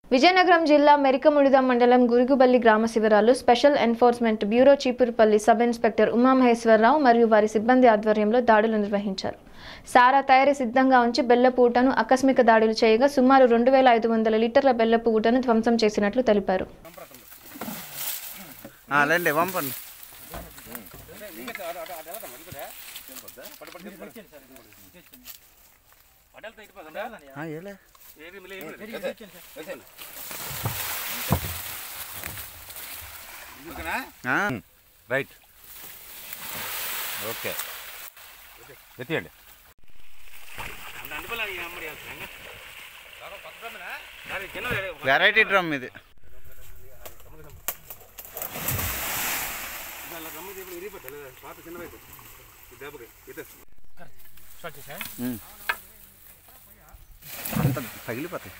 విజయనగరం జిల్లా మెరికముడిద మండలం గురుగుబల్లి గ్రామ శిబిరాలు special enforcement bureau Chipurupalli sub inspector Umamaheswararao మరియు వారి సిబ్బంది ఆధ్వర్యంలో దాడులు నిర్వహించారు సారా తయారీ సిద్ధంగా ఉంచి బెల్లపు ఊటను ఆకస్మిక దాడులు చేయగా సుమారు రెండు వేల ఐదు వందల లీటర్ల బెల్లపు ఊటను ధ్వంసం చేసినట్లు తెలిపారు అలాండి పంపండి ఆ, ఏలే ఆ, రైట్ ఓకే ఎత్తియండి వెరైటీ డ్రమ్ ఇది ఉమ్. అంత పగిలిపోతాయి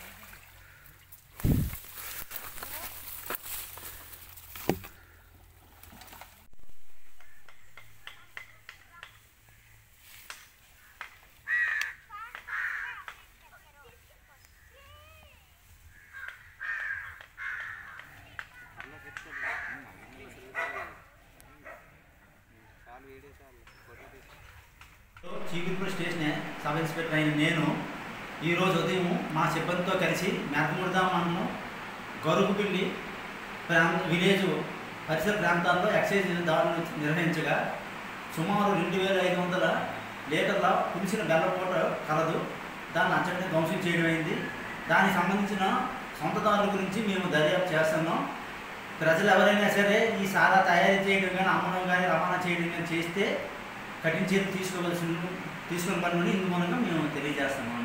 చీకుర్పూర్ స్టేషన్ సబ్ ఇన్స్పెక్టర్ అయిన నేను ఈరోజు ఉదయం మా సిబ్బందితో కలిసి మెరకముడిదా మండలం గరుగుపిల్లి ప్రాంత విలేజ్ పరిసర ప్రాంతాల్లో ఎక్సైజ్ దాడులు నిర్వహించగా సుమారు రెండు వేల ఐదు వందల లీటర్ల పులిసిన బెల్లపూట కలదు దాన్ని అచ్చటిని ధ్వంసం చేయడం అయింది దానికి సంబంధించిన సొంతదారుల గురించి మేము దర్యాప్తు చేస్తున్నాం ప్రజలు ఎవరైనా సరే ఈ సారా తయారు చేయడం కానీ అమ్మడం కానీ రవాణా చేయడం కానీ చేస్తే కఠిన చర్యలు తీసుకోవాల్సిన తీసుకుని పని ఇందు మూలంగా మేము తెలియజేస్తున్నాం